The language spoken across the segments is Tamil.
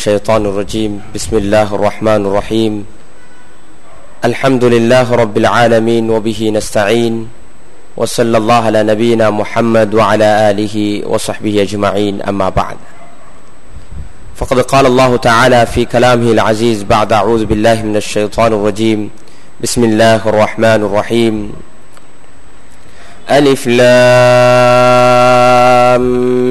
الشيطان الرجيم بسم الله الرحمن الرحيم الحمد لله رب العالمين وبه نستعين وصلى الله على نبينا محمد وعلى آله وصحبه أجمعين أما بعد فقد قال الله تعالى في كلامه العزيز بعد أعوذ بالله من الشيطان الرجيم بسم الله الرحمن الرحيم ألف لام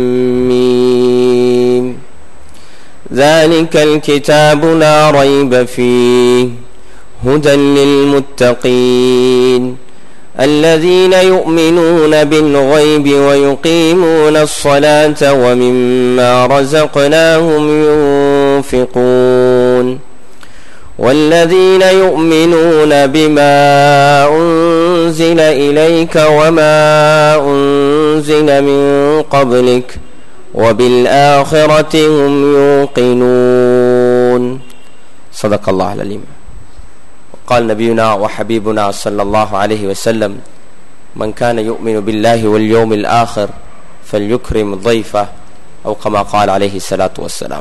ميم ذلك الكتاب لا ريب فيه هدى للمتقين الذين يؤمنون بالغيب ويقيمون الصلاة ومما رزقناهم ينفقون والذين يؤمنون بما أنزل إليك وما أنزل من قبلك وبالآخرة هم يوقنون صدق الله العليم قال نبينا وحبيبنا صلى الله عليه وسلم من كان يؤمن بالله واليوم الآخر فليكرم ضيفه أو كما قال عليه الصلاة والسلام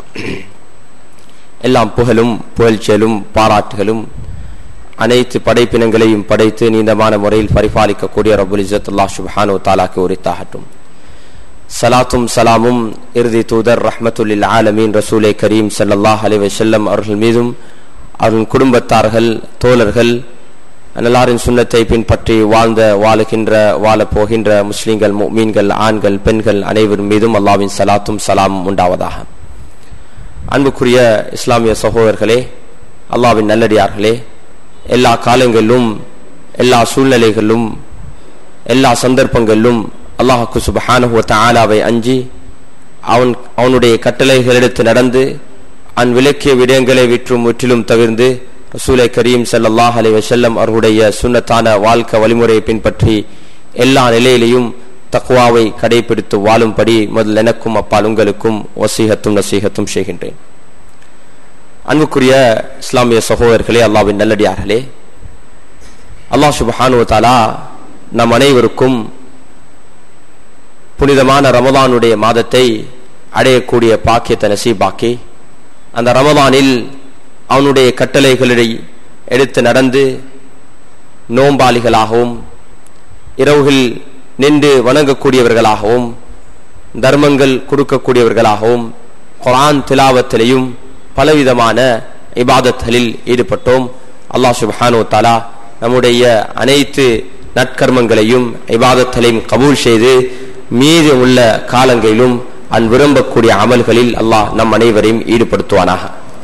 எல்லாம் புகழும் புகழ்ச்சியலும் பாராட்டுகளும் அனைத்து படைப்பினங்களையும் படைத்து நீண்டமான முறையில் பரிபாலிக்கக்கூடிய ரபுல் இசத்துல்லா சுபானு தாலாக்கு உரித்தாகட்டும் சலாத்தும் சலாமும் இறுதி தூதர் ரஹமத்துல்லில் ஆலமீன் ரசூலை கரீம் சல்லாஹ் அலி வசல்லம் அவர்கள் மீதும் அவரின் குடும்பத்தார்கள் தோழர்கள் நல்லாரின் சுண்ணத்தை பின்பற்றி வாழ்ந்த வாழுகின்ற வாழப் போகின்ற முஸ்லிம்கள் மீன்கள் ஆண்கள் பெண்கள் அனைவரும் மீதும் அல்லாவின் சலாத்தும் சலாமும் உண்டாவதாக அன்புக்குரிய இஸ்லாமிய சகோதரர்களே அல்லாவின் நல்லடியார்களே எல்லா காலங்களிலும் எல்லா சூழ்நிலைகளிலும் எல்லா சந்தர்ப்பங்களிலும் அல்லாஹுக்கு சுபஹானுவத்த ஆலாவை அஞ்சி அவன் அவனுடைய கட்டளைகளிடத்து நடந்து அன் விளக்கிய விடயங்களை விற்றும் முற்றிலும் தவிர்ந்து ரசூலை கரீம் சல்லாஹ் அலி வசல்லம் அவர்களுடைய சுண்ணத்தான வாழ்க்கை வழிமுறையை பின்பற்றி எல்லா நிலையிலையும் தக்குவாவை கடைபிடித்து வாழும்படி முதல் எனக்கும் அப்பால் உங்களுக்கும் வசீகத்தும் நசீகத்தும் செய்கின்றேன் அன்புக்குரிய இஸ்லாமிய சகோதரர்களே அல்லாவின் நல்லடியார்களே அல்லாஹ் சுபஹானு தாலா நம் அனைவருக்கும் புனிதமான ரமதானுடைய மாதத்தை அடையக்கூடிய பாக்கியத்தை நசீபாக்கி அந்த ரமதானில் அவனுடைய கட்டளைகளை எடுத்து நடந்து நோம்பாளிகளாகவும் இரவுகள் நின்று வணங்கக்கூடியவர்களாகவும் தர்மங்கள் கொடுக்கக்கூடியவர்களாகவும் குரான் திலாவத்திலையும் பலவிதமான இபாதத்களில் ஈடுபட்டோம் அல்லாஹ் சுபஹானோ தாலா நம்முடைய அனைத்து நற்கர்மங்களையும் இபாதத்தலையும் கபூல் செய்து மீது உள்ள காலங்களிலும் அன் விரும்பக்கூடிய அமல்களில் அல்லாஹ் நம் அனைவரையும் ஈடுபடுத்துவானாக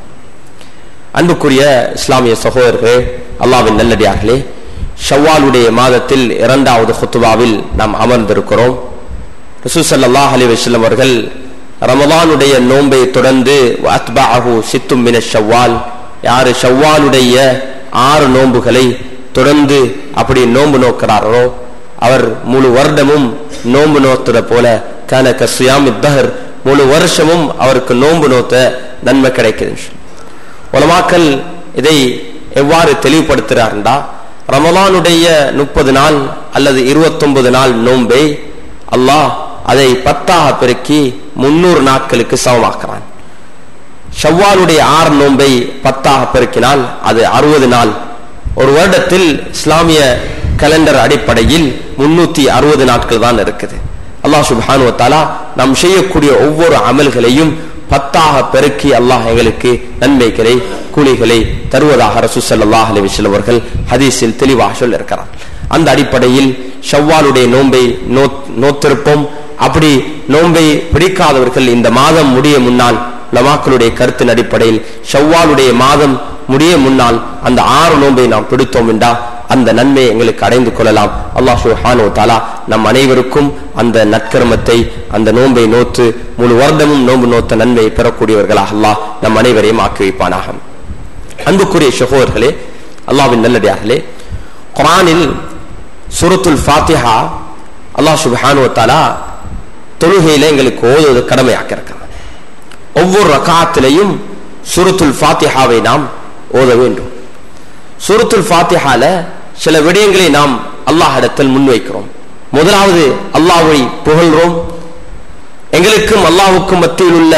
அன்புக்குரிய இஸ்லாமிய சகோதரர்களே அல்லாவின் நல்லடியார்களே ஷவ்வாலுடைய மாதத்தில் இரண்டாவது ஹுத்துபாவில் நாம் அமர்ந்திருக்கிறோம் ரசூசல்லாஹ் அலி வஸ்லம் அவர்கள் ரமலானுடைய நோன்பை தொடர்ந்து அத்பாஹு சித்தும் மின ஷவ்வால் யாரு ஷவ்வாலுடைய ஆறு நோன்புகளை தொடர்ந்து அப்படி நோன்பு நோக்கிறாரோ அவர் முழு வருடமும் நோன்பு நோத்தத போல கனக சுயாமி தஹர் முழு வருஷமும் அவருக்கு நோன்பு நோத்த நன்மை கிடைக்குது உலமாக்கல் இதை எவ்வாறு தெளிவுபடுத்துகிறார்டா ரமலானுடைய முப்பது நாள் அல்லது இருபத்தொன்பது நாள் நோன்பை அல்லாஹ் அதை பத்தாக பெருக்கி முன்னூறு நாட்களுக்கு சமமாக்குறான் ஷவ்வாலுடைய ஆறு நோன்பை பத்தாக பெருக்கினால் அது அறுபது நாள் ஒரு வருடத்தில் இஸ்லாமிய கலண்டர் அடிப்படையில் முன்னூத்தி அறுபது நாட்கள் தான் இருக்குது அல்லாஹ் சுபானு தாலா நாம் செய்யக்கூடிய ஒவ்வொரு அமல்களையும் பத்தாக பெருக்கி அல்லாஹ் எங்களுக்கு நன்மைகளை கூலிகளை தருவதாக ரசூசல்லாஹ் அலி வஸ்லம் அவர்கள் ஹதீஸில் தெளிவாக சொல்லியிருக்கிறார் அந்த அடிப்படையில் ஷவ்வாலுடைய நோன்பை நோத்திருப்போம் அப்படி நோன்பை பிடிக்காதவர்கள் இந்த மாதம் முடிய முன்னால் லமாக்களுடைய கருத்தின் அடிப்படையில் ஷவ்வாலுடைய மாதம் முடிய முன்னால் அந்த ஆறு நோன்பை நாம் பிடித்தோம் என்றா அந்த நன்மை எங்களுக்கு அடைந்து கொள்ளலாம் அல்லாஹ் சுஹானோ தாலா நம் அனைவருக்கும் அந்த நற்கர்மத்தை அந்த நோன்பை நோத்து முழு வருடமும் நோன்பு நோத்த நன்மையை பெறக்கூடியவர்களாக அல்லாஹ் நம் அனைவரையும் ஆக்கி வைப்பானாக அன்புக்குரிய சகோதர்களே அல்லாவின் நல்லடியார்களே குரானில் சுரத்துல் ஃபாத்திஹா அல்லாஹ் சுபஹானு தாலா தொழுகையில எங்களுக்கு ஓதுவது கடமையாக்கியிருக்கிறார் ஒவ்வொரு ரகாத்திலையும் சுரத்துல் ஃபாத்திஹாவை நாம் ஓத வேண்டும் சூரத்துல் ஃபாத்திஹால சில விடயங்களை நாம் அல்லாஹிடத்தில் முன்வைக்கிறோம் முதலாவது அல்லாஹ்வை புகழ்றோம் எங்களுக்கும் அல்லாஹுக்கும் மத்தியில் உள்ள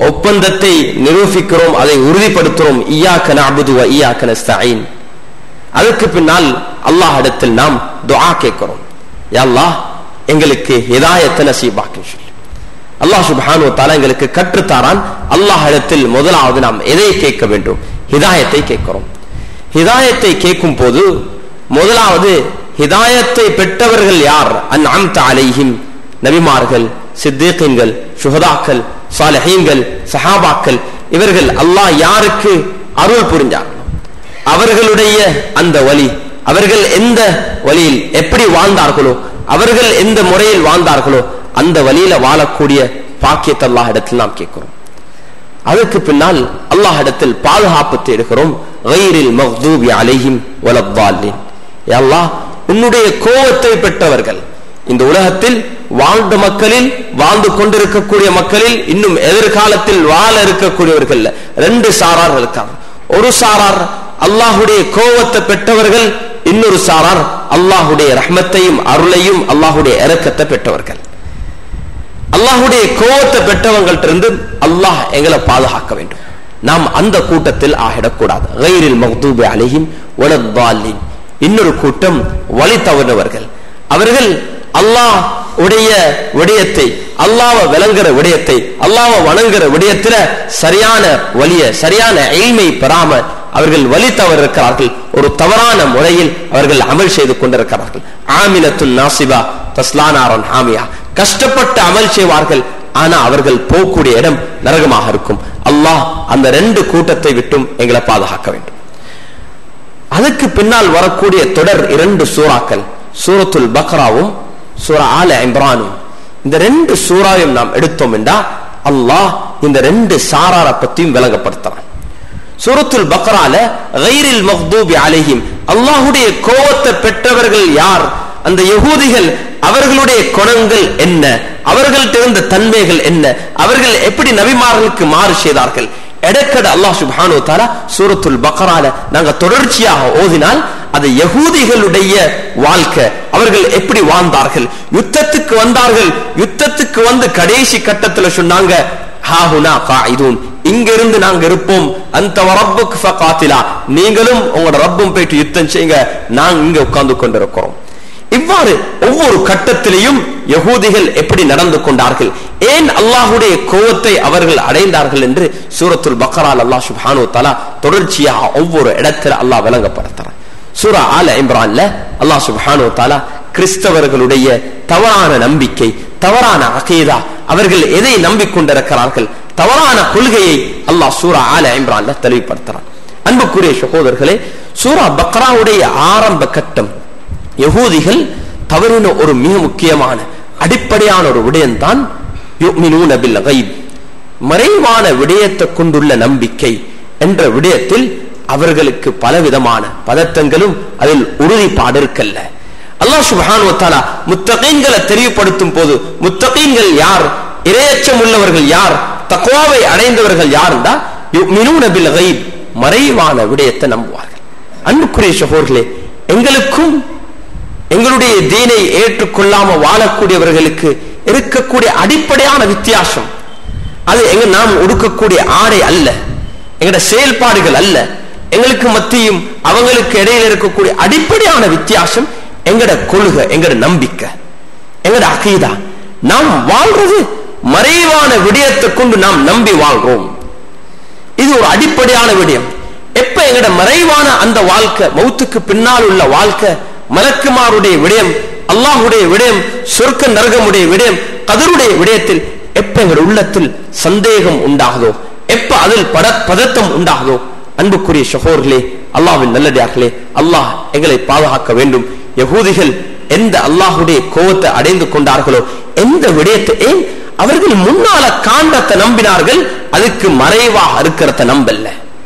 ஒப்பந்தத்தை நிரூபிக்கிறோம் அதை உறுதிப்படுத்துகிறோம் ஈயாக்க நஅபுது வ ஈயாக்க நஸ்தஈன் அதுக்கு பின்னால் அல்லாஹ் இடத்தில் நாம் துஆ கேட்கிறோம் யா அல்லாஹ் எங்களுக்கு ஹிதாயத்தை நசீபாக்கு சொல்லி அல்லாஹ் சுப்ஹானு தஆலா எங்களுக்கு கற்றுத்தாரான் அல்லாஹ் இடத்தில் முதலாவது நாம் எதை கேட்க வேண்டும் ஹிதாயத்தை கேட்கிறோம் ஹிதாயத்தை கேட்கும் போது முதலாவது ஹிதாயத்தை பெற்றவர்கள் யார் அன்அம்த அலைஹிம் நபிமார்கள் சித்தீகீன்கள் சுஹதாக்கள் சாலிஹீன்கள் சஹாபாக்கள் இவர்கள் அல்லாஹ் யாருக்கு அருள் புரிஞ்சார் அவர்களுடைய அந்த வழி அவர்கள் எந்த வழியில் எப்படி வாழ்ந்தார்களோ அவர்கள் எந்த முறையில் வாழ்ந்தார்களோ அந்த வழியில வாழக்கூடிய பாக்கியத்தை அல்லாஹ் இடத்தில் நாம் கேட்கிறோம் அதுக்கு பின்னால் அல்லாஹ் இடத்தில் பாதுகாப்பு தேடுகிறோம் கைரில் மக்தூபி அலைஹிம் வலத்தாலின் அல்லாஹ் உன்னுடைய கோபத்தை பெற்றவர்கள் இந்த உலகத்தில் வாழ்ந்த மக்களில் வாழ்ந்து கொண்டிருக்கக்கூடிய மக்களில் இன்னும் எதிர்காலத்தில் வாழ இருக்கக்கூடியவர்கள் ரெண்டு சாரார் இருக்காங்க ஒரு சாரார் அல்லாஹுடைய கோபத்தை பெற்றவர்கள் இன்னொரு சாரார் அல்லாஹுடைய ரஹ்மத்தையும் அருளையும் அல்லாஹுடைய இறக்கத்தை பெற்றவர்கள் அல்லாஹுடைய கோபத்தை பெற்றவங்கள்ட்ட இருந்து அல்லாஹ் எங்களை பாதுகாக்க வேண்டும் நாம் அந்த கூட்டத்தில் ஆகிடக்கூடாது கைரில் மக்தூபி அலைஹிம் வலத்தாலின் இன்னொரு கூட்டம் வழி தவறினவர்கள் அவர்கள் அல்லாஹ் உடைய விடயத்தை அல்லாஹ்வ விளங்குற விடயத்தை அல்லாஹ்வ வணங்குற விடயத்துல சரியான வழிய சரியான எய்மை பெறாம அவர்கள் வழி தவறு இருக்கிறார்கள் ஒரு தவறான முறையில் அவர்கள் அமல் செய்து கொண்டிருக்கிறார்கள் ஆமினத்துன் நாசிபா தஸ்லானாரன் ஹாமியா கஷ்டப்பட்டு அமல் செய்வார்கள் ஆனா அவர்கள் போகக்கூடிய இடம் நரகமாக இருக்கும் அல்லாஹ் அந்த ரெண்டு கூட்டத்தை விட்டும் எங்களை பாதுகாக்க வேண்டும் அதுக்கு பின்னால் வரக்கூடிய தொடர் இரண்டு சூறாக்கள் சூரத்துல் பக்ராவும் சூரா ஆல இம்ரானும் இந்த ரெண்டு சூறாவையும் நாம் எடுத்தோம் என்றா அல்லாஹ் இந்த ரெண்டு சாரார பத்தியும் விளங்கப்படுத்துறான் சூரத்துல் பக்ரால கைரில் மக்தூபி அலைஹிம் அல்லாஹுடைய கோபத்தை பெற்றவர்கள் யார் அந்த யகூதிகள் அவர்களுடைய குணங்கள் என்ன அவர்கள்ட்ட இருந்த தன்மைகள் என்ன அவர்கள் எப்படி நபிமார்களுக்கு மாறு செய்தார்கள் எடக்கட அல்லாஹ் சுப்ஹானு தாலா சூரத்துல் பக்ரால நாங்க தொடர்ச்சியாக ஓதினால் அது யகூதிகளுடைய வாழ்க்கை அவர்கள் எப்படி வாழ்ந்தார்கள் யுத்தத்துக்கு வந்தார்கள் யுத்தத்துக்கு வந்து கடைசி கட்டத்துல சொன்னாங்க ஹாஹுனா காயிதூன் இங்க இருந்து நாங்க இருப்போம் அந்த ரப்புக்கு ஃபகாத்திலா நீங்களும் உங்களோட ரப்பும் போயிட்டு யுத்தம் செய்யுங்க நாங்க இங்க உட்கார்ந்து கொண்டிருக்கிறோம் இவ்வாறு ஒவ்வொரு கட்டத்திலையும் யகூதிகள் எப்படி நடந்து கொண்டார்கள் ஏன் அல்லாஹுடைய கோவத்தை அவர்கள் அடைந்தார்கள் என்று சூரத்துல் பக்கரால் அல்லாஹ் சுப்ஹானு தலா தொடர்ச்சியாக ஒவ்வொரு இடத்துல அல்லாஹ் விளங்கப்படுத்துறான் சூரா ஆல இம்ரான்ல அல்லாஹ் சுப்ஹானு தாலா கிறிஸ்தவர்களுடைய தவறான நம்பிக்கை தவறான அகீதா அவர்கள் எதை நம்பிக்கொண்டிருக்கிறார்கள் தவறான கொள்கையை அல்லாஹ் சூரா ஆல இம்ரான்ல தெளிவுபடுத்துறான் அன்புக்குரிய சகோதரர்களே சூரா பக்ராவுடைய ஆரம்ப கட்டம் யகூதிகள் தவறின ஒரு மிக முக்கியமான அடிப்படையான ஒரு விடயம்தான் யுமினூன பில் கைப் மறைவான விடயத்தை கொண்டுள்ள நம்பிக்கை என்ற விடயத்தில் அவர்களுக்கு பலவிதமான பதத்தங்களும் அதில் உறுதிப்பாடு இருக்கல்ல அல்லாஹ் சுபஹான் வத்தாலா முத்தகீன்களை தெளிவுபடுத்தும் போது முத்தகீன்கள் யார் இரையச்சம் உள்ளவர்கள் யார் தக்குவாவை அடைந்தவர்கள் யார் யுமினூன பில் கைப் மறைவான விடயத்தை நம்புவார்கள் அன்புக்குரிய சகோதரர்களே எங்களுக்கும் எங்களுடைய தீனை ஏற்றுக்கொள்ளாம வாழக்கூடியவர்களுக்கு இருக்கக்கூடிய அடிப்படையான வித்தியாசம் அது எங்க நாம் உடுக்கக்கூடிய ஆடை அல்ல எங்கட செயல்பாடுகள் அல்ல எங்களுக்கு மத்தியும் அவங்களுக்கு இடையில இருக்கக்கூடிய அடிப்படையான வித்தியாசம் எங்கட கொள்கை எங்கட நம்பிக்கை எங்கட அகீதா நாம் வாழ்றது மறைவான விடயத்தை கொண்டு நாம் நம்பி வாழ்றோம் இது ஒரு அடிப்படையான விடயம் எப்ப எங்கட மறைவான அந்த வாழ்க்கை மௌத்துக்கு பின்னால் உள்ள வாழ்க்கை மலக்குமாருடைய விடயம் அல்லாஹுடைய விடயம் சொர்க்க நரகமுடைய விடயம் கதருடைய விடயத்தில் எப்ப எங்கள் உள்ளத்தில் சந்தேகம் உண்டாகுதோ எப்ப அதில் பட பதத்தம் உண்டாகுதோ அன்புக்குரிய சகோர்களே அல்லாவின் நல்லடியார்களே அல்லாஹ் எங்களை பாதுகாக்க வேண்டும் யகூதிகள் எந்த அல்லாஹுடைய கோபத்தை அடைந்து கொண்டார்களோ எந்த விடயத்தை ஏன் அவர்கள் முன்னால காண்டத்தை நம்பினார்கள் அதுக்கு மறைவாக இருக்கிறத நம்பல்ல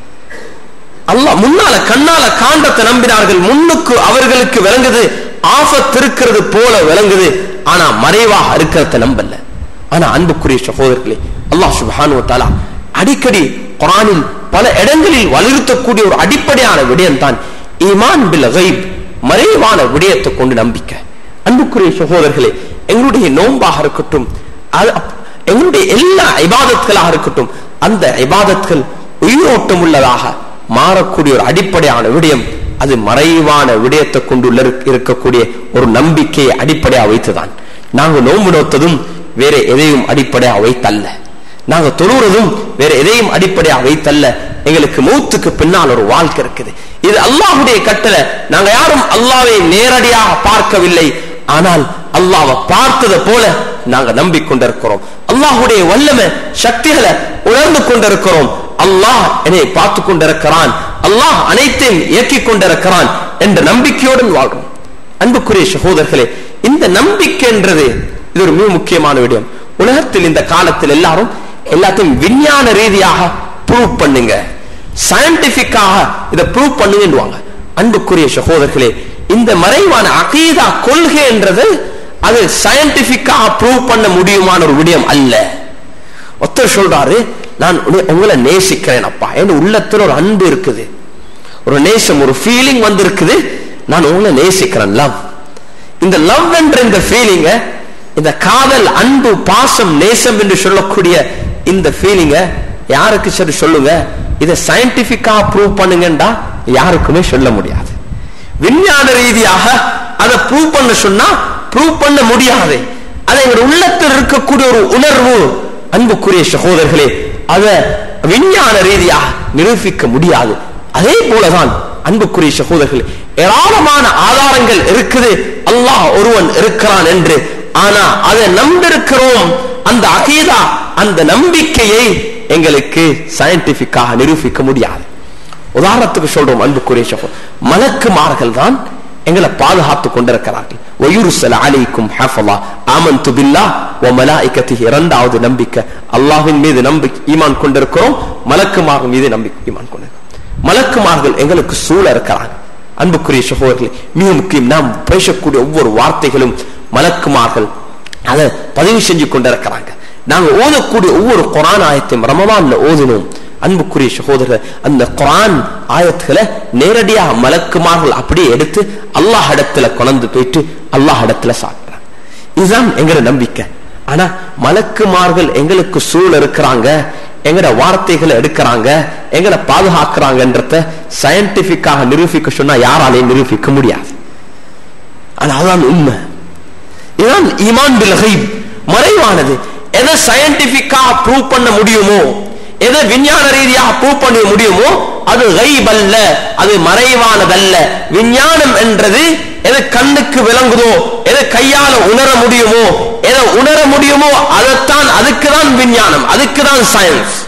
அல்லாஹ் முன்னால கண்ணால காண்டத்தை நம்பினார்கள் முன்னுக்கு அவர்களுக்கு விளங்குது ஆபத்து இருக்கிறது போல விளங்குது ஆனா மறைவாக இருக்கிறத நம்பல்ல ஆனா அன்புக்குரிய சகோதரர்களே அல்லாஹ் சுபஹானு தாலா அடிக்கடி குரானில் பல இடங்களில் வலியுறுத்தக்கூடிய ஒரு அடிப்படையான விடயம் தான் ஈமான் பில் கைப் மறைவான விடயத்தை கொண்டு நம்பிக்கை அன்புக்குரிய சகோதரர்களே எங்களுடைய நோன்பாக இருக்கட்டும் எங்களுடைய எல்லா இபாதத்களாக இருக்கட்டும் அந்த இபாதத்கள் உயிரோட்டம் உள்ளதாக மாறக்கூடிய ஒரு அடிப்படையான விடயம் அது மறைவான விடயத்தை கொண்டுள்ள இருக்கக்கூடிய ஒரு நம்பிக்கையை அடிப்படையாக வைத்துதான் நாங்க நோன்பு நோத்ததும் வேற எதையும் அடிப்படையாக வைத்தல்ல நாங்க தொழுறதும் வேற எதையும் அடிப்படையாக வைத்தல்ல எங்களுக்கு மௌத்துக்கு பின்னால் ஒரு வாழ்க்கை இருக்குது இது அல்லாஹுடைய கட்டளை நாங்க யாரும் அல்லாவை நேரடியாக பார்க்கவில்லை ஆனால் அல்லாவை பார்த்ததை போல நாங்க நம்பிக்கொண்டிருக்கிறோம் அல்லாஹுடைய வல்லமை சக்திகளை உணர்ந்து கொண்டிருக்கிறோம் அல்லாஹ் என்னை பார்த்து கொண்டிருக்கிறான் அல்லாஹ் அனைத்தையும் இயக்கிக் கொண்டிருக்கிறான் என்ற நம்பிக்கையுடன் வாழ்றோம் அன்புக்குரிய சகோதரர்களே இந்த நம்பிக்கை என்றது இது ஒரு மிக முக்கியமான விடயம் உலகத்தில் இந்த காலத்தில் எல்லாரும் எல்லாத்தையும் விஞ்ஞான ரீதியாக ப்ரூவ் பண்ணுங்க சயின்டிபிக்காக இதை ப்ரூவ் பண்ணுங்கன்னுவாங்க அன்புக்குரிய சகோதரர்களே இந்த மறைவான அகீதா கொள்கை என்றது அது சயின்டிபிக்காக ப்ரூவ் பண்ண முடியுமான ஒரு விடயம் அல்ல ஒருத்தர் சொல்றாரு நான் உங்களை நேசிக்கிறேன் அப்பா என் உள்ளத்துல ஒரு அன்பு இருக்குது ஒரு நேசம் ஒரு ஃபீலிங் வந்து இருக்குது நான் உங்களை நேசிக்கிறேன் லவ் இந்த லவ் என்ற இந்த ஃபீலிங்க இந்த காதல் அன்பு பாசம் நேசம் என்று சொல்லக்கூடிய இந்த ஃபீலிங்க யாருக்கு சரி சொல்லுங்க இதை சயின்டிபிக்கா ப்ரூவ் பண்ணுங்கண்டா யாருக்குமே சொல்ல முடியாது விஞ்ஞான ரீதியாக அதை ப்ரூவ் பண்ண சொன்னா ப்ரூவ் பண்ண முடியாது அது எங்க உள்ளத்தில் இருக்கக்கூடிய ஒரு உணர்வு அன்புக்குரிய சகோதரர்களே அத விஞ்ஞான ரீதியாக நிரூபிக்க முடியாது அதே போலதான் அன்புக்குரிய சகோதரர்களே ஏராளமான ஆதாரங்கள் இருக்குது அல்லாஹ் ஒருவன் இருக்கிறான் என்று ஆனா அதை நம்பிருக்கிறோம் அந்த அகீதா அந்த நம்பிக்கையை எங்களுக்கு சயின்டிபிக்காக நிரூபிக்க முடியாது உதாரணத்துக்கு சொல்றோம் அன்புக்குரிய சகோ மலக்குமார்கள் தான் எங்களை பாதுகாத்து கொண்டிருக்கிறார்கள் வயுருசல அலைக்கும் ஹஃபலா ஆமன்து பில்லா வ மலாயிகத்திஹி இரண்டாவது நம்பிக்கை அல்லாஹ்வின் மீது நம்பிக்கை ஈமான் கொண்டிருக்கிறோம் மலக்குமார்கள் மீது நம்பிக்கை ஈமான் கொண்டிருக்கிறோம் மலக்குமார்கள் எங்களுக்கு சூழ இருக்கிறாங்க அன்புக்குரிய சகோதரர்களே மிக முக்கியம் நாம் பேசக்கூடிய ஒவ்வொரு வார்த்தைகளும் மலக்குமார்கள் அதை பதிவு செஞ்சு கொண்டிருக்கிறாங்க நாங்க ஓதக்கூடிய ஒவ்வொரு குரான் ஆயத்தையும் ரமவான்ல ஓதினோம் அன்புக்குரிய சகோதரர் அந்த குரான் ஆயத்துகளை நேரடியாக மலக்குமார்கள் அப்படியே எடுத்து அல்லாஹ் இடத்துல கொண்டு போயிட்டு அல்லாஹ் இடத்துல சாப்பிடுறாங்க இதுதான் எங்கட நம்பிக்கை ஆனா மலக்குமார்கள் எங்களுக்கு சூழ இருக்கிறாங்க எங்கட வார்த்தைகளை எடுக்கிறாங்க எங்களை பாதுகாக்கிறாங்கன்றத சயின்டிபிக்காக நிரூபிக்க சொன்னா யாராலையும் நிரூபிக்க முடியாது ஆனா அதான் உண்மை இதுதான் ஈமான் பில் கைப் மறைவானது எதை சயின்டிபிக்கா ப்ரூவ் பண்ண முடியுமோ எதை விஞ்ஞான ரீதியாக ப்ரூவ் பண்ண முடியுமோ அது கைப் அல்ல அது மறைவானதல்ல விஞ்ஞானம் என்றது எதை கண்ணுக்கு விளங்குதோ எதை கையால உணர முடியுமோ எதை உணர முடியுமோ அதைத்தான் அதுக்கு தான் விஞ்ஞானம் அதுக்கு தான் சயின்ஸ்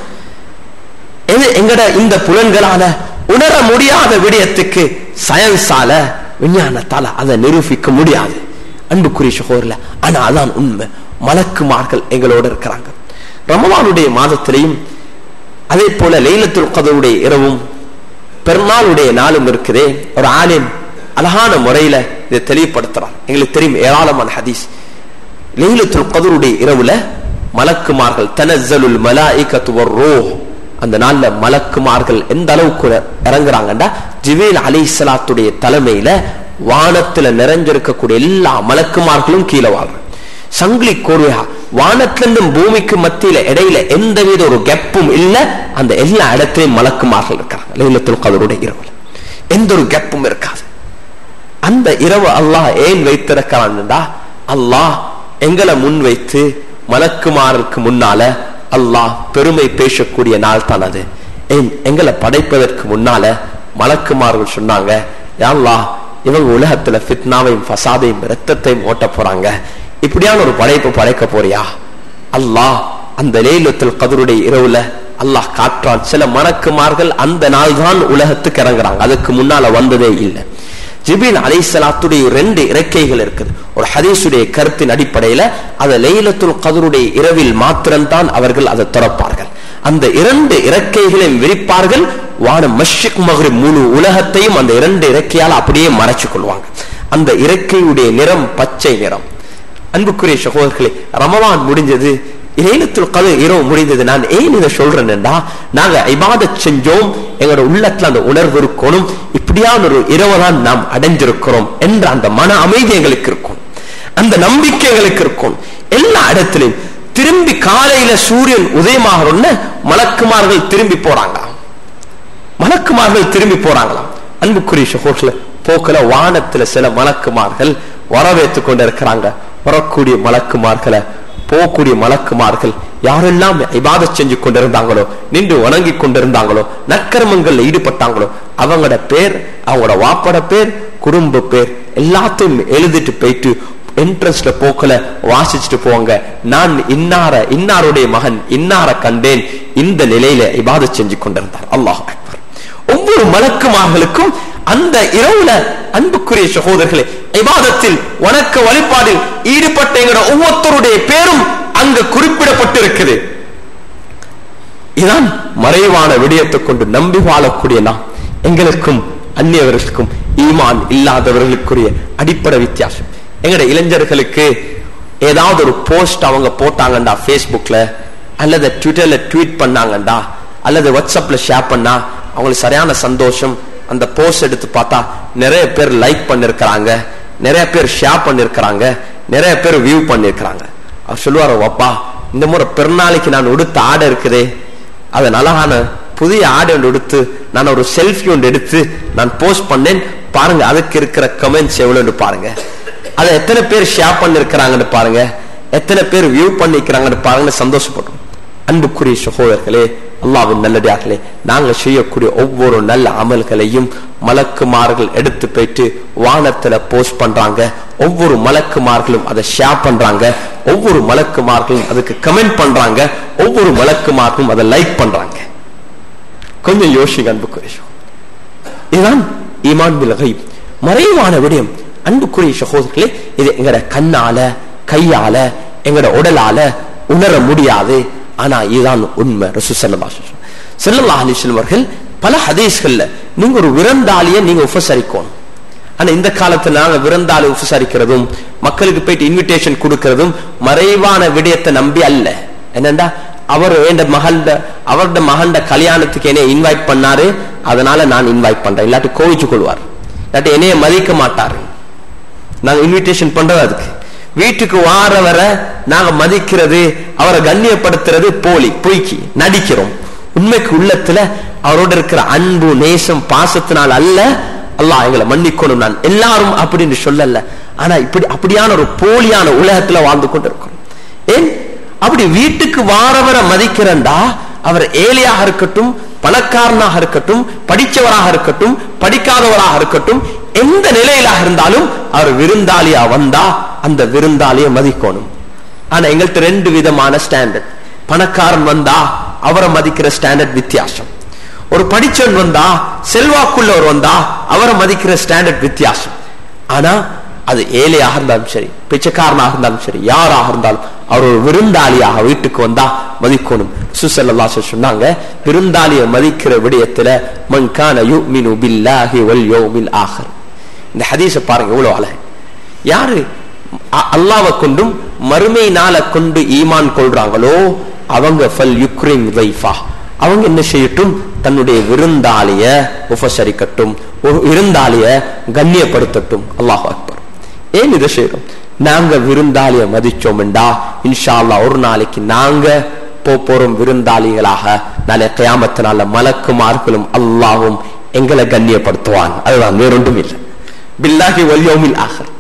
எது எங்கட இந்த புலன்களால உணர முடியாத விடயத்துக்கு சயின்ஸால விஞ்ஞானத்தால அதை நிரூபிக்க முடியாது அன்புக்குரிய சகோதரில் ஆனா அதான் உண்மை மலக்குமார்கள் எங்களோட இருக்கிறாங்க ரமவானுடைய மாதத்திலையும் அதே போல லைலத்துல் கதருடைய இரவும் பெருநாளுடைய நாளும் இருக்குதே ஒரு ஆலிம் அழகான முறையில இதை தெளிவுபடுத்துறார் எங்களுக்கு தெரியும் ஏராளமான ஹதீஸ் லைலத்துல் கதருடைய இரவுல மலக்குமார்கள் தனzzalul மலாயிகத்து வர்ரூஹ் அந்த நாள்ல மலக்குமார்கள் எந்த அளவுக்கு இறங்குறாங்கடா ஜிவேல் அலைஹிஸ்ஸலாத்துடைய தலைமையில வானத்துல நிறைஞ்சிருக்கக்கூடிய எல்லா மலக்குமார்களும் கீழே வாழ்றாங்க சங்கிலி கோர்வையா வானத்திலிருந்தும் பூமிக்கு மத்தியில இடையில எந்தவித ஒரு கெப்பும் இல்ல அந்த எல்லா இடத்திலையும் மலக்குமார்கள் இருக்கிறாங்க லைலத்துல் கதருடைய இரவுல எந்த ஒரு கெப்பும் இருக்காது அந்த இரவு அல்லாஹ் ஏன் வைத்திருக்கிறான்டா அல்லாஹ் எங்களை முன் வைத்து மலக்குமாருக்கு முன்னால அல்லாஹ் பெருமை பேசக்கூடிய நாள் தான் அது ஏன் எங்களை படைப்பதற்கு முன்னால மலக்குமார்கள் சொன்னாங்க அல்லாஹ் இவங்க உலகத்துல ஃபித்னாவையும் ஃபசாதையும் ரத்தத்தையும் ஓட்ட போறாங்க இப்படியான ஒரு படைப்பு படைக்க போறியா அல்லாஹ் அந்த லேலத்தில் கதருடைய இரவுல அல்லாஹ் காற்றான் சில மணக்குமார்கள் அந்த நாள் தான் உலகத்துக்கு இறங்குறாங்க அதுக்கு முன்னால வந்ததே இல்லை ஜிபின் அலைசலாத்துடைய ரெண்டு இறக்கைகள் இருக்குது ஒரு ஹதீஸுடைய கருத்தின் அடிப்படையில அதை லைலத்துல் கதருடைய இரவில் மாத்திரம்தான் அவர்கள் அதை திறப்பார்கள் அந்த இரண்டு இறக்கைகளையும் விரிப்பார்கள் வானம் மஷ்ரிக் மகரி முழு உலகத்தையும் அந்த இரண்டு இறக்கையால் அப்படியே மறைச்சு கொள்வாங்க அந்த இறக்கையுடைய நிறம் பச்சை நிறம் அன்புக்குரிய சகோதரர்களே ரமவான் முடிஞ்சது லைலத்துல் கதர் இரவு முடிந்தது நான் ஏன் இதை சொல்றேன்டா நாங்க இபாதத் செஞ்சோம் எங்களோட உள்ளத்துல அந்த உணர்வு இருக்கணும் இப்படியான ஒரு இரவு தான் நாம் அடைஞ்சிருக்கிறோம் என்ற அந்த மன அமைதி எங்களுக்கு இருக்கும் அந்த நம்பிக்கை எங்களுக்கு இருக்கும் எல்லா இடத்திலும் திரும்பி காலையில சூரியன் உதயமாகணும்னு மலக்குமார்கள் திரும்பி போறாங்க மலக்குமார்கள் திரும்பி போறாங்களாம் அன்புக்குரிய சகோதரர்களே போக்கல வானத்துல சில மலக்குமார்கள் வரவேற்று கொண்டு இருக்கிறாங்க வரக்கூடிய மலக்குமார்களை போகக்கூடிய மலக்குமார்கள் யாரெல்லாம் இபாதத் செஞ்சு கொண்டிருந்தாங்களோ நின்று வணங்கி கொண்டிருந்தாங்களோ நற்கர்மங்கள்ல ஈடுபட்டாங்களோ அவங்களோட பேர் அவங்களோட வாப்பட பேர் குடும்ப பேர் எல்லாத்தையும் எழுதிட்டு போயிட்டு என்ட்ரன்ஸ்ல போக்கல வாசிச்சுட்டு போவாங்க நான் இன்னார இன்னாருடைய மகன் இன்னார கண்டேன் இந்த நிலையில இபாதத் செஞ்சு கொண்டிருந்தார் அல்லாஹ் அக்பர் ஒவ்வொரு மலக்குமார்களுக்கும் அந்த இரவுல அன்புக்குரிய சகோதரர்களே இபாதத்தில் வணக்க வழிபாடில் ஈடுபட்ட எங்களோட ஒவ்வொருத்தருடைய பேரும் அங்க குறிப்பிடப்பட்டிருக்குது இதான் மறைவான விடயத்தை கொண்டு நம்பி வாழக்கூடிய நாம் எங்களுக்கும் அந்நியவர்களுக்கும் ஈமான் இல்லாதவர்களுக்குரிய அடிப்படை வித்தியாசம் எங்கட இளைஞர்களுக்கு ஏதாவது ஒரு போஸ்ட் அவங்க போட்டாங்கண்டா ஃபேஸ்புக்ல அல்லது ட்விட்டர்ல ட்வீட் பண்ணாங்கண்டா அல்லது வாட்ஸ்அப்ல ஷேர் பண்ணா அவங்களுக்கு சரியான சந்தோஷம் அந்த போஸ்ட் எடுத்து பார்த்தா நிறைய பேர் லைக் பண்ணிருக்கிறாங்க நிறைய பேர் ஷேர் பண்ணிருக்கிறாங்க நிறைய பேர் வியூ பண்ணிருக்கிறாங்க அவர் சொல்லுவார் அப்பா இந்த முறை பெருநாளைக்கு நான் உடுத்த ஆடை இருக்குதே அது அழகான புதிய ஆடை ஒன்று எடுத்து நான் ஒரு செல்ஃபி ஒன்று எடுத்து நான் போஸ்ட் பண்ணேன் பாருங்க அதுக்கு இருக்கிற கமெண்ட்ஸ் எவ்வளவுன்னு பாருங்க அதை எத்தனை பேர் ஷேர் பண்ணிருக்கிறாங்கன்னு பாருங்க எத்தனை பேர் வியூ பண்ணிக்கிறாங்கன்னு பாருங்கன்னு சந்தோஷப்பட்டோம் அன்புக்குரிய சகோதரர்களே அல்லாவின் நல்லடியார்களே நாங்க செய்யக்கூடிய ஒவ்வொரு நல்ல அமல்களையும் மலக்குமார்கள் எடுத்து போயிட்டு வானத்துல போஸ்ட் பண்றாங்க ஒவ்வொரு மலக்குமார்களும் அதை ஷேர் பண்றாங்க ஒவ்வொரு மலக்குமார்களும் அதுக்கு கமெண்ட் பண்றாங்க ஒவ்வொரு மலக்குமார்களும் அதை லைக் பண்றாங்க கொஞ்சம் யோசிங்க அன்புக்குரிய சகோதரர்களே. இதுதான் ஈமான் பில் கைப் மறைவான விடயம் அன்புக்குரிய சகோதரர்களே இது எங்கட கண்ணால கையால எங்கட உடலால உணர முடியாது ஆனா இதுதான் உண்மை ரசூ ஸல்லல்லாஹு அலைஹி வஸல்லம் ஸல்லல்லாஹு அலைஹி வஸல்லம் அவர்கள் பல ஹதீஸ்கள்ல நீங்க ஒரு விருந்தாளியை நீங்க உபசரிக்கணும் ஆனா இந்த காலத்துல நாங்க விருந்தாளி உபசரிக்கிறதும் மக்களுக்கு போயிட்டு இன்விடேஷன் கொடுக்கறதும் மறைவான விடயத்தை நம்பி அல்ல என்னண்டா அவர் என் மகள்ட அவரோட மகண்ட கல்யாணத்துக்கு என்னைய இன்வைட் பண்ணாரு அதனால நான் இன்வைட் பண்றேன் இல்லாட்டி கோவிச்சு கொள்வார் இல்லாட்டி என்னைய மதிக்க மாட்டாரு நாங்க இன்விடேஷன் பண்றது அதுக்கு வீட்டுக்கு வாரவரை நாங்க மதிக்கிறது அவரை கண்ணியப்படுத்துறது போலி பொய்க்கு நடிக்கிறோம் உண்மைக்கு உள்ளத்துல அவரோட இருக்கிற அன்பு நேசம் பாசத்தினால் அல்ல அல்லாஹ் எங்களை மன்னிக்கணும் நான் எல்லாரும் அப்படின்னு சொல்லல ஆனா இப்படி அப்படியான ஒரு போலியான உலகத்துல வாழ்ந்து கொண்டிருக்கிறோம் ஏன் அப்படி வீட்டுக்கு வாரவரை மதிக்கிறண்டா அவர் ஏழையாக இருக்கட்டும் பணக்காரனாக இருக்கட்டும் படிச்சவராக இருக்கட்டும் படிக்காதவராக இருக்கட்டும் எந்த நிலையிலாக இருந்தாலும் அவர் விருந்தாளியா வந்தா அந்த விருந்தாளியை மதிக்கணும் ஆனா எங்கள்கிட்ட ரெண்டு விதமான ஸ்டாண்டர்ட் பணக்காரன் வந்தா அவரை மதிக்கிற ஸ்டாண்டர்ட் வித்தியாசம் ஒரு படிச்சவன் வந்தா செல்வாக்குள்ளவர் வந்தா அவரை மதிக்கிற ஸ்டாண்டர்ட் வித்தியாசம் ஆனா அது ஏழையாக இருந்தாலும் சரி பிச்சைக்காரனாக இருந்தாலும் சரி யாராக இருந்தாலும் அவர் ஒரு விருந்தாளியாக வீட்டுக்கு வந்தா மதிக்கணும் சுசல்லா சொன்னாங்க விருந்தாளியை மதிக்கிற விடயத்துல மன்கான யுமினு பில்லாஹி வல் யௌமில் ஆஹர் இந்த ஹதீஸை பாருங்க எவ்வளவு அழகு யாரு அ- அல்லாவை கொண்டும் மறுமை நாளை கொண்டு ஈமான் கொள்றாங்களோ அவங்க ஃபல் யுக்ரிம் வைஃபா அவங்க என்ன செய்யட்டும் தன்னுடைய விருந்தாளிய உபசரிக்கட்டும் ஒரு விருந்தாளிய கண்ணியப்படுத்தட்டும் அல்லாஹ் அக்பர் ஏன் இதை செய்யறோம் நாங்க விருந்தாளிய மதிச்சோம்டா இன்ஷா அல்லாஹ் ஒரு நாளைக்கு நாங்க போப் போறோம் விருந்தாளிகளாக நாளை கியாமத்தினால மலக்குமார்களும் அல்லாவும் எங்களை கண்ணியப்படுத்துவான் அதுதான் வேறொன்றும் இல்லை பில்லாஹி வல்யோமில் ஆகர்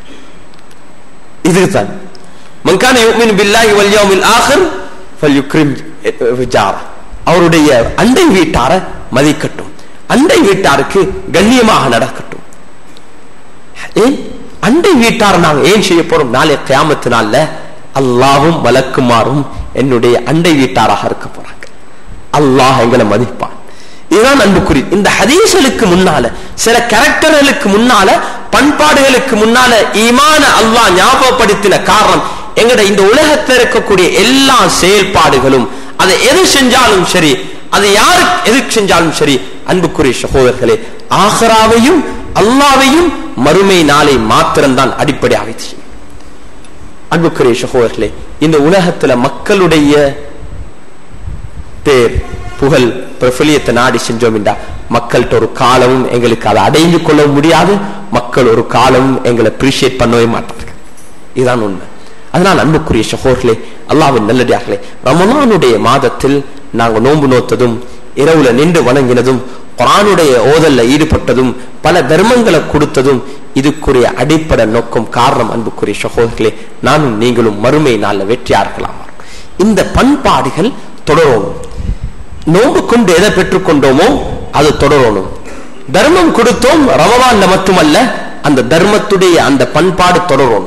இதுதான் மங்கான யுமின் பில்லாஹி வல் யௌமில் ஆகிர் ஃபல்யுக்ரிம் ஜாரா அவருடைய அண்டை வீட்டார மதிக்கட்டும் அண்டை வீட்டாருக்கு கண்ணியமாக நடக்கட்டும் ஏன் அண்டை வீட்டார நாங்க ஏன் செய்ய போறோம் நாளை கியாமத்து நாள்ல அல்லாவும் மலக்குமாரும் என்னுடைய அண்டை வீட்டாராக இருக்க போறாங்க அல்லாஹ் எங்களை மதிப்பான் இதுதான் அன்புக்குறி இந்த ஹதீஸ்களுக்கு முன்னால சில கேரக்டர்களுக்கு முன்னால பண்பாடுகளுக்கு முன்னால ஈமான அல்லாஹ் ஞாபகப்படுத்தின காரணம் எங்கட இந்த உலகத்தில் இருக்கக்கூடிய எல்லா செயல்பாடுகளும் அதை எது செஞ்சாலும் சரி அது யாரு எது செஞ்சாலும் சரி அன்புக்குரிய சகோதரர்களே ஆஹராவையும் அல்லாவையும் மறுமை நாளை மாத்திரம்தான் அடிப்படையாக செய்யும் அன்புக்குரிய சகோதரர்களே இந்த உலகத்துல மக்களுடைய பேர் புகழ் பிரபலியத்தை நாடி செஞ்சோம் என்றா மக்கள்கிட்ட ஒரு காலமும் எங்களுக்கு அதை அடைந்து கொள்ள முடியாது மக்கள் ஒரு காலமும் எங்களை அப்ரிஷியேட் பண்ணவே மாட்டார்கள் இதுதான் உண்மை அதனால் அன்புக்குரிய சகோதரர்களே அல்லாவின் நல்லடியார்களே ரமலானுடைய மாதத்தில் நாங்க நோன்பு நோத்ததும் இரவுல நின்று வணங்கினதும் குரானுடைய ஓதல்ல ஈடுபட்டதும் பல தர்மங்களை கொடுத்ததும் இதுக்குரிய அடிப்படை நோக்கம் காரணம் அன்புக்குரிய சகோதரர்களே நானும் நீங்களும் மறுமை நாள்ல வெற்றியார்களாம் இந்த பண்பாடுகள் தொடரணும் நோன்பு கொண்டு எதை பெற்றுக்கொண்டோமோ அது தொடரணும் தர்மம் கொடுத்தோம் ரமவான்ல மட்டுமல்ல அந்த தர்மத்துடைய அந்த பண்பாடு தொடரணும்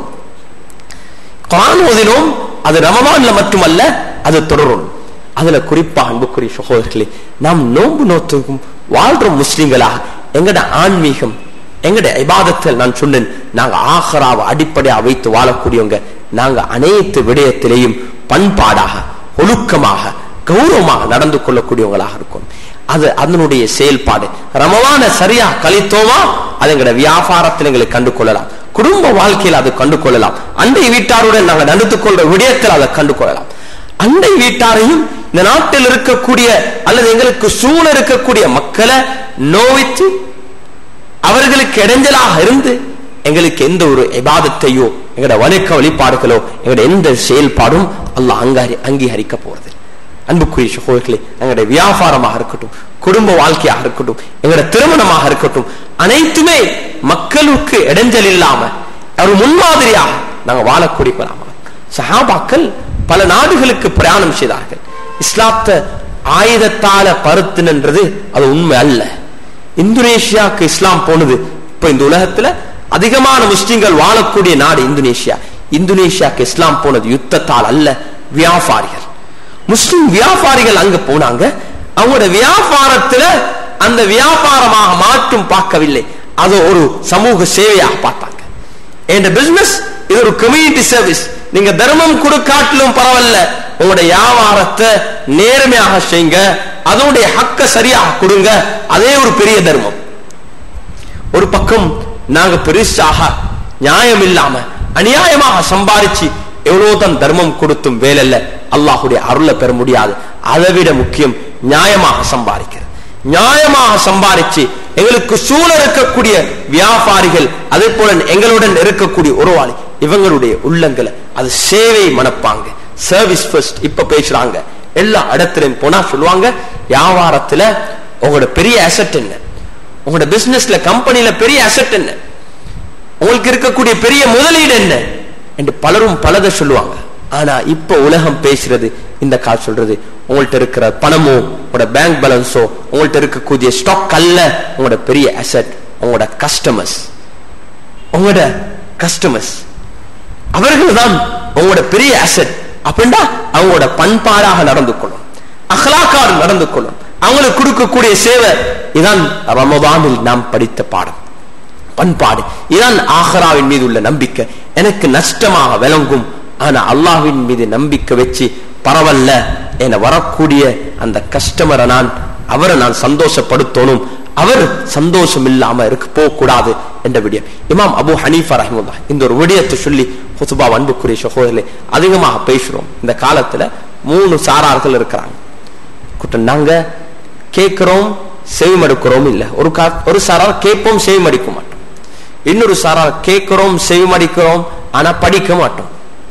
குரான் ஓதினோம் அது ரமவான்ல மட்டுமல்ல அது தொடரணும் அதுல குறிப்பா அன்புக்குரிய சகோதரர்களே நாம் நோன்பு நோத்துக்கும் வாழ்ற முஸ்லிம்களாக எங்கட ஆன்மீகம் எங்கட இபாதத்தில் நான் சொன்னேன் நாங்க ஆஹராவை அடிப்படையா வைத்து வாழக்கூடியவங்க நாங்க அனைத்து விடயத்திலேயும் பண்பாடாக ஒழுக்கமாக கௌரவமாக நடந்து கொள்ளக்கூடியவங்களாக இருக்கும் அது அதனுடைய செயல்பாடு ரமவான சரியா கழித்தோமா அது எங்கட வியாபாரத்தில் எங்களுக்கு கண்டு கொள்ளலாம் குடும்ப வாழ்க்கையில் அதை கண்டு கொள்ளலாம் அண்டை வீட்டாருடன் நாங்கள் நடந்து கொள்ற விடயத்தில் அதை கண்டு கொள்ளலாம் அண்டை வீட்டாரையும் இந்த நாட்டில் இருக்கக்கூடிய அல்லது எங்களுக்கு சூழ இருக்கக்கூடிய மக்களை நோவித்து அவர்களுக்கு இடைஞ்சலாக இருந்து எங்களுக்கு எந்த ஒரு இபாதத்தையோ எங்களோட வணக்க வழிபாடுகளோ எங்களோட எந்த செயல்பாடும் அல்லாஹ் அங்காரி அங்கீகரிக்க போறது அன்புக்குரிய சகோதரர்களே எங்களுடைய வியாபாரமாக இருக்கட்டும் குடும்ப வாழ்க்கையாக இருக்கட்டும் எங்களோட திருமணமாக இருக்கட்டும் அனைத்துமே மக்களுக்கு இடைஞ்சல் இல்லாம ஒரு முன்மாதிரியாக நாங்க வாழக்கூடியவராக சஹாபாக்கள் பல நாடுகளுக்கு பிரயாணம் செய்தார்கள் இஸ்லாத்தை ஆயுதத்தால பருத்துன்றது அது உண்மை அல்ல இந்தோனேஷியாவுக்கு இஸ்லாம் போனது இப்ப இந்த உலகத்துல அதிகமான முஸ்லிம்கள் வாழக்கூடிய நாடு இந்தோனேஷியா இந்தோனேஷியாவுக்கு இஸ்லாம் போனது யுத்தத்தால் அல்ல வியாபாரிகள் முஸ்லிம் வியாபாரிகள் அங்க போனாங்க அவங்களோட வியாபாரத்துல அந்த வியாபாரமாக மாற்றும் பார்க்கவில்லை அது ஒரு சமூக சேவையாக பார்த்தாங்க என் பிசினஸ் இது ஒரு கம்யூனிட்டி சர்வீஸ் நீங்க தர்மம் கொடுக்காட்டிலும் பரவாயில்ல உங்களோட வியாபாரத்தை நேர்மையாக செய்யுங்க அதனுடைய ஹக்க சரியாக கொடுங்க அதே ஒரு பெரிய தர்மம் ஒரு பக்கம் நாங்க பெருசாக நியாயம் இல்லாம அநியாயமாக சம்பாதிச்சு எவ்வளவுதான் தர்மம் கொடுத்தும் வேலைல்ல அல்லாஹுடைய அருளை பெற முடியாது அதை விட முக்கியம் நியாயமாக சம்பாதிக்கிறது நியாயமாக சம்பாதிச்சு எங்களுக்கு சூழ இருக்கக்கூடிய வியாபாரிகள் அதே போல எங்களுடன் இருக்கக்கூடிய உறவாளி இவங்களுடைய உள்ளங்களை அது சேவை மனப்பாங்க சர்வீஸ் ஃபர்ஸ்ட் இப்ப பேசுறாங்க எல்லா இடத்துலயும் போனா சொல்லுவாங்க வியாபாரத்துல உங்களோட பெரிய அசட் என்ன உங்களோட பிசினஸ்ல கம்பெனில பெரிய அசட் என்ன உங்களுக்கு இருக்கக்கூடிய பெரிய முதலீடு என்ன என்று பலரும் பலதை சொல்லுவாங்க ஆனா இப்ப உலகம் பேசுறது இந்த கால் சொல்றது உங்கள்ட்ட இருக்கிற பணமோ உங்களோட பேங்க் பேலன்ஸோ உங்கள்ட்ட இருக்கக்கூடிய ஸ்டாக் அல்ல உங்களோட பெரிய அசட் உங்களோட கஸ்டமர்ஸ் உங்களோட கஸ்டமர்ஸ் அவர்கள் தான் உங்களோட பெரிய அசட் அப்படின்னா அவங்களோட பண்பாடாக நடந்து கொள்ளும் அகலாக்காடு நடந்து கொள்ளும் அவங்களுக்கு கொடுக்கக்கூடிய சேவை இதான் ரமதானில் நாம் படித்த பாடம் பண்பாடு இதான் ஆஹராவின் மீது உள்ள நம்பிக்கை எனக்கு நஷ்டமாக விளங்கும் ஆனா அல்லாஹ்வின் மீது நம்பிக்கை வச்சு பரவல்ல என வரக்கூடிய அந்த கஸ்டமரை நான் அவரை நான் சந்தோஷப்படுத்தணும் அவர் சந்தோஷம் இல்லாம இருக்க போக கூடாது என்ற விடயம் இமாம் அபு ஹனீஃபா ரஹிமுல்லா இந்த ஒரு விடயத்தை சொல்லி ஹுசுபா அன்புக்குரிய சகோதரர்களே அதிகமாக பேசுறோம் இந்த காலத்துல மூணு சாரார்கள் இருக்கிறாங்க கூட்டம் நாங்க கேட்கிறோம் செவிமடுக்கிறோம் இல்ல ஒரு கா ஒரு சாரார் கேட்போம் செவிமடிக்க மாட்டோம் இன்னொரு சாரார் கேட்கிறோம் செவிமடிக்கிறோம் ஆனா படிக்க மாட்டோம்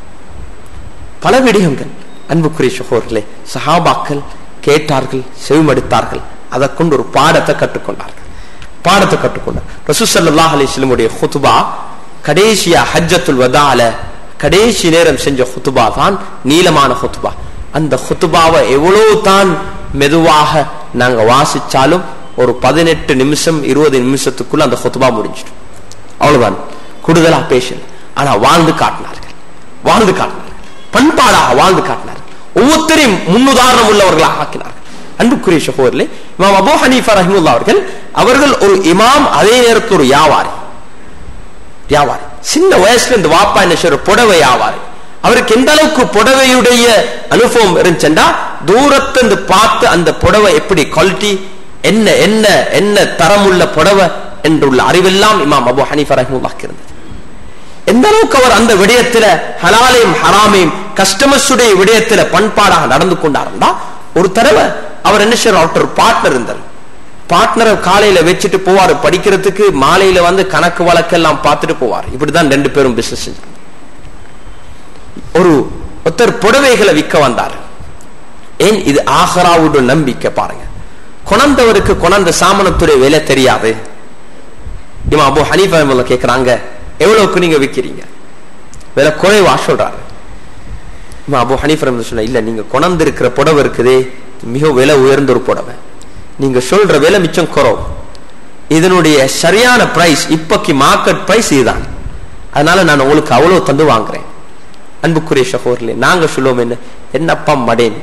பல விடயங்கள் அன்புக்குரிய சகோதரர்களே சஹாபாக்கள் கேட்டார்கள் செவிமடுத்தார்கள் அதை கொண்டு ஒரு பாடத்தை கற்றுக்கொண்டார்கள் பாடத்தை கற்றுக்கொண்டார் ரசூசல்லாஹ் அலிஸ்லமுடைய ஹுத்துபா கடைசியா ஹஜ்ஜத்துல் வதால கடைசி நேரம் செஞ்ச ஹுத்துபா தான் நீளமான ஹுத்துபா அந்த ஹுத்துபாவை எவ்வளவு தான் மெதுவாக நாங்க வாசிச்சாலும் ஒரு பதினெட்டு நிமிஷம் இருபது நிமிஷத்துக்குள்ள அந்த ஹுத்துபா முடிஞ்சிடும் அவ்வளவுதான் கூடுதலா பேசல ஆனா வாழ்ந்து காட்டினார்கள் வாழ்ந்து காட்டினார்கள் பண்பாடாக வாழ்ந்து காட்டினார்கள் ஒவ்வொருத்தரையும் முன்னுதாரணம் உள்ளவர்களாக ஆக்கினார்கள் அன்புக்குரிய சகோதரர்களே இமாம் அபு ஹனீஃபா ரஹிமுல்லா அவர்கள் அவர்கள் ஒரு இமாம் அதே நேரத்தில் ஒரு வியாபாரி வியாபாரி சின்ன வயசுல இந்த வாப்பா என்ன செய்யற புடவை வியாபாரி அவருக்கு எந்த அளவுக்கு புடவையுடைய அனுபவம் இருந்துச்சுண்டா தூரத்திலிருந்து பார்த்து அந்த புடவை எப்படி குவாலிட்டி என்ன என்ன என்ன தரமுள்ள புடவை என்றுள்ள அறிவெல்லாம் இமாம் அபு ஹனீஃபா ரஹிமுல்லாக்கு இருந்தது எந்த அளவுக்கு அவர் அந்த விடயத்துல ஹலாலையும் ஹராமையும் கஸ்டமர்ஸுடைய விடயத்துல பண்பாடாக நடந்து கொண்டாருந்தா ஒரு தடவை அவர் என்ன செய்யறார் அவர்கிட்ட ஒரு பார்ட்னர் இருந்தார் பார்ட்னரை காலையில வச்சுட்டு போவாரு படிக்கிறதுக்கு மாலையில வந்து கணக்கு வழக்கெல்லாம் பார்த்துட்டு போவார் இப்படிதான் ரெண்டு பேரும் பிசினஸ் செஞ்சாங்க ஒரு ஒருத்தர் புடவைகளை விற்க வந்தார் ஏன் இது ஆஹராவுடைய நம்பிக்கை பாருங்க கொணந்தவருக்கு கொணந்த சாமனத்துடைய விலை தெரியாது இவன் அபு ஹனீஃபா ரஹ்மத்துல்லாஹி கேட்கறாங்க எவ்வளவுக்கு நீங்க விற்கிறீங்க விலை குறைவா சொல்றாரு இவன் அபு ஹனீஃபா ரஹ்மத்துல்லாஹி சொன்ன இல்ல நீங்க கொணந்து இருக்கிற புடவை இருக்குதே மிக விலை உயர்ந்த ஒரு புடவை நீங்க சொல்ற விலை மிச்சம் குறவு இதனுடைய சரியான பிரைஸ் இப்பக்கு மார்க்கெட் பிரைஸ் இதுதான் அதனால நான் உங்களுக்கு அவ்வளவு தந்து வாங்குறேன் அன்புக்குரிய சகோதரர்களே நாங்க சொல்லுவோம் என்ன என்னப்பா மடேன்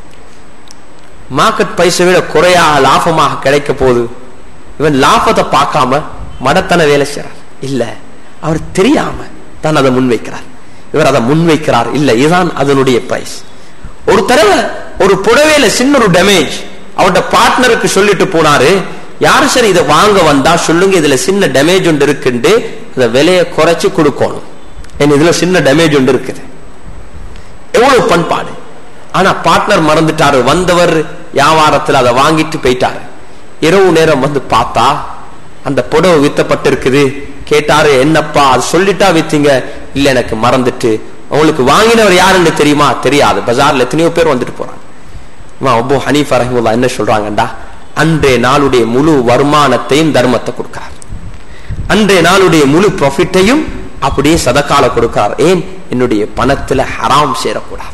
மார்க்கெட் பிரைஸை விட குறையாக லாபமாக கிடைக்க போகுது இவன் லாபத்தை பார்க்காம மடத்தன வேலை செய்றார் இல்ல அவர் தெரியாம தான் அதை முன்வைக்கிறார் இவர் அதை முன்வைக்கிறார் இல்ல இதுதான் அதனுடைய பிரைஸ் ஒரு தடவை ஒரு புடவையில சின்ன ஒரு டேமேஜ் அவரோட பார்ட்னருக்கு சொல்லிட்டு போனாரு யாரு சரி இதை வாங்க வந்தா சொல்லுங்க இதுல சின்ன டேமேஜ் ஒன்று இருக்குண்டு அந்த விலையை குறைச்சு கொடுக்கணும் ஏன் இதுல சின்ன டேமேஜ் ஒன்று இருக்குது எவ்வளவு பண்பாடு ஆனா பார்ட்னர் மறந்துட்டாரு வந்தவர் வியாபாரத்தில் அதை வாங்கிட்டு போயிட்டாரு இரவு நேரம் வந்து பார்த்தா அந்த புடவை வித்தப்பட்டிருக்குது கேட்டாரு என்னப்பா அது சொல்லிட்டா வித்தீங்க இல்ல எனக்கு மறந்துட்டு உங்களுக்கு வாங்கினவர் யாருன்னு தெரியுமா தெரியாது பஜார்ல எத்தனையோ பேர் வந்துட்டு போறாங்க இமாம் அபு ஹனீஃபா ரஹிமுல்லா என்ன சொல்றாங்கடா அன்றைய நாளுடைய முழு வருமானத்தையும் தர்மத்தை கொடுக்கிறார் அன்றைய நாளுடைய முழு ப்ராஃபிட்டையும் அப்படியே சதக்கால கொடுக்கிறார் ஏன் என்னுடைய பணத்துல ஹராம் சேரக்கூடாது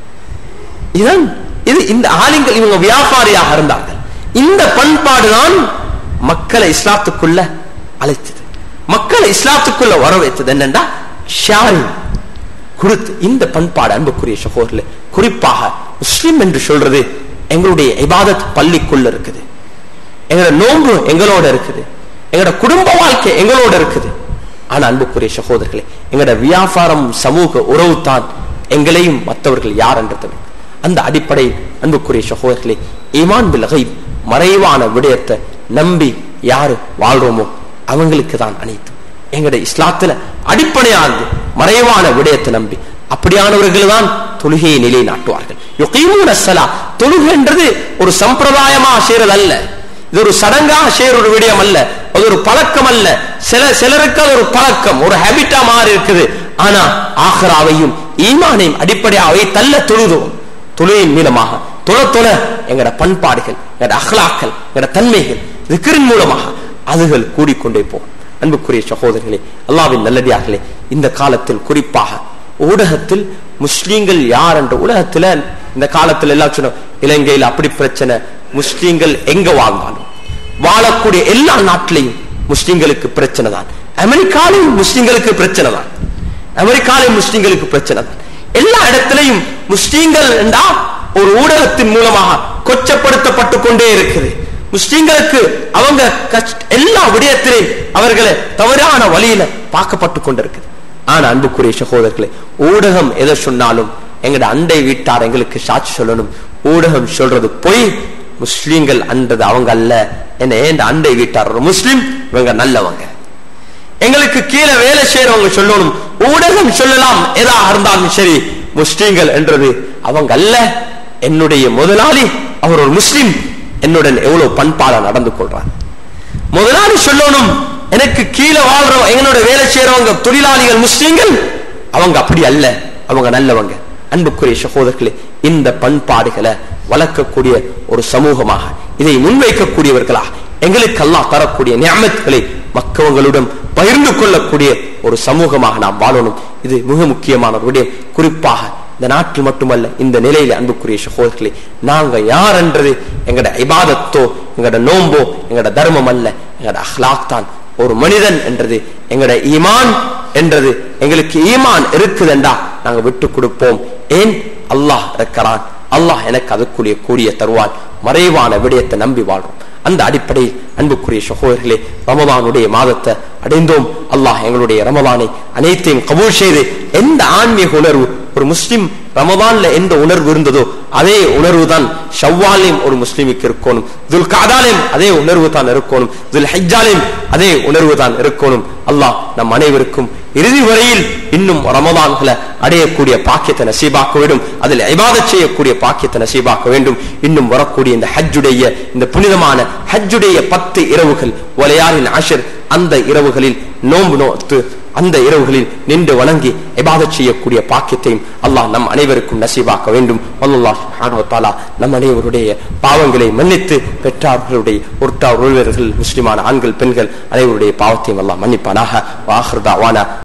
இதன் இது இந்த ஆளுங்கள் இவங்க வியாபாரியாக இருந்தார்கள் இந்த பண்பாடுதான் மக்களை இஸ்லாத்துக்குள்ள அழைத்தது மக்களை இஸ்லாத்துக்குள்ள வர வைத்தது என்னன்னா ஷாரிங் கொடுத்து இந்த பண்பாடு அன்புக்குரிய சகோதரில் குறிப்பாக முஸ்லிம் என்று சொல்றது எங்களுடைய இபாதத் பள்ளிக்குள்ள இருக்குது எங்களோட நோன்பு எங்களோட இருக்குது எங்களோட குடும்ப வாழ்க்கை எங்களோட இருக்குது ஆனா அன்புக்குரிய சகோதரர்களே எங்களோட வியாபாரம் சமூக உறவு தான் எங்களையும் மற்றவர்கள் யார் என்றது அந்த அடிப்படை அன்புக்குரிய சகோதரர்களே ஈமான் பிலகை மறைவான விடயத்தை நம்பி யாரு வாழ்றோமோ அவங்களுக்கு தான் அனைத்தும் எங்கட இஸ்லாத்துல அடிப்படையானது மறைவான விடயத்தை நம்பி அப்படியானவர்கள் தான் தொழுகையை நிலைநாட்டுவார்கள் யுகீமூன ஸலா தொழுகைன்றது ஒரு சம்பிரதாயமா செய்யறது அல்ல இது ஒரு சடங்காக செய்யற ஒரு விடயம் அல்ல அது ஒரு பழக்கம் அல்ல சில சிலருக்கு அது ஒரு பழக்கம் ஒரு ஹேபிட்டா மாறி இருக்குது ஆனா ஆஹ்ராவையும் ஈமானையும் அடிப்படையாவை தள்ள தொழுதோம் தொழுகையின் மூலமாக தொழ தொழ எங்கட பண்பாடுகள் எங்கட அஹ்லாக்கள் எங்கட தன்மைகள் திக்கரின் மூலமாக அதுகள் கூடிக்கொண்டே போகும் அன்புக்குரிய சகோதரர்களே அல்லாவின் நல்லடியார்களே இந்த காலத்தில் குறிப்பாக ஊடகத்தில் முஸ்லீம்கள் யார் என்ற உலகத்துல இந்த காலத்துல எல்லாம் சொன்னோம் இலங்கையில் அப்படி பிரச்சனை முஸ்லீம்கள் எங்க வாழ்ந்தாலும் வாழக்கூடிய எல்லா நாட்டிலையும் முஸ்லீம்களுக்கு பிரச்சனை தான் அமெரிக்காலையும் முஸ்லீம்களுக்கு பிரச்சனை தான் அமெரிக்காலையும் முஸ்லீம்களுக்கு பிரச்சனை தான் எல்லா இடத்திலையும் முஸ்லீம்கள் என்றா ஒரு ஊடகத்தின் மூலமாக கொச்சப்படுத்தப்பட்டு கொண்டே இருக்குது முஸ்லீம்களுக்கு அவங்க கஷ்ட- எல்லா விடயத்திலையும் அவர்களை தவறான வழியில பார்க்கப்பட்டு கொண்டிருக்குது ஆனா அன்புக்குரிய சகோதரர்களே ஊடகம் எதை சொன்னாலும் எங்கட அண்டை வீட்டார் எங்களுக்கு சாட்சி சொல்லணும் ஊடகம் சொல்றது பொய் முஸ்லீம்கள் அன்றது அவங்க அல்ல என்ன ஏன் அண்டை வீட்டார் ஒரு முஸ்லீம் இவங்க நல்லவங்க எங்களுக்கு கீழே வேலை செய்யறவங்க சொல்லணும் ஊடகம் சொல்லலாம் எதாக இருந்தாலும் சரி முஸ்லீம்கள் என்றது அவங்க அல்ல என்னுடைய முதலாளி அவர் ஒரு முஸ்லீம் என்னுடன் எவ்வளவு பண்பாடா நடந்து கொள்றார் முதலாளி சொல்லணும் எனக்கு கீழே வாழ்றவங்க எங்களோட வேலை செய்யறவங்க தொழிலாளிகள் முஸ்லீம்கள் அவங்க அப்படி அல்ல அவங்க நல்லவங்க அன்புக்குரிய சகோதரர்களே இந்த பண்பாடுகளை வளர்க்கக்கூடிய ஒரு சமூகமாக இதை முன்வைக்கக்கூடியவர்களா எங்களுக்கு அல்லாஹ் தரக்கூடிய நியமத்துகளை மக்கவங்களுடன் பகிர்ந்து கொள்ளக்கூடிய ஒரு சமூகமாக நாம் வாழணும் இது மிக முக்கியமான ஒரு விடயம் குறிப்பாக இந்த நாட்டில் மட்டுமல்ல இந்த நிலையில அன்புக்குரிய சகோதரர்களே நாங்க யார் என்றது எங்கட இபாதத்தோ எங்கட நோம்போ எங்கட தர்மம் அல்ல எங்கட அஹ்லாக் தான் ஒரு மனிதன் என்றது எங்கட ஈமான் என்றது எங்களுக்கு ஈமான் இருக்குதுண்டா நாங்க விட்டு கொடுப்போம் ஏன் அல்லாஹ் இருக்கிறான் அல்லாஹ் எனக்கு அதுக்குரிய கூடிய தருவான் மறைவான விடயத்தை நம்பி வாழ்றோம் அந்த அடிப்படையில் அன்புக்குரிய சகோதரர்களே ரமதானுடைய மாதத்தை அடைந்தோம் அல்லாஹ் எங்களுடைய ரமதானை அனைத்தையும் கபூல் செய்து எந்த ஆன்மீக உணர்வு ஒரு முஸ்லிம் ரமதான்ல எந்த உணர்வு இருந்ததோ அதே உணர்வு தான் ஷவ்வாலையும் ஒரு முஸ்லிமுக்கு இருக்கணும் துல் காதாலையும் அதே உணர்வு தான் இருக்கணும் துல் ஹஜ்ஜாலையும் அதே உணர்வு தான் இருக்கணும் அல்லாஹ் நம் அனைவருக்கும் இறுதி வரையில் இன்னும் ரமதான்களை அடையக்கூடிய பாக்கியத்தை நசீபாக்க வேண்டும் அதில் இபாதத் செய்யக்கூடிய பாக்கியத்தை நசீபாக்க வேண்டும் இன்னும் வரக்கூடிய இந்த ஹஜ்ஜுடைய இந்த புனிதமான ஹஜ்ஜுடைய பத்து இரவுகள் வலையாரின் அஷர் அந்த இரவுகளில் நோன்பு நோத்து அந்த இரவுகளில் நின்று வணங்கி இபாதத் செய்யக்கூடிய பாக்கியத்தையும் அல்லாஹ் நம் அனைவருக்கும் நசீபாக்க வேண்டும் அல்லாஹ் சுப்ஹானஹு வ தஆலா நம் அனைவருடைய பாவங்களை மன்னித்து பெற்றார்களுடைய ஒருட்டார் உறவினர்கள் முஸ்லிமான ஆண்கள் பெண்கள் அனைவருடைய பாவத்தையும் அல்லாஹ் மன்னிப்பானாக வாஹர் தாவானா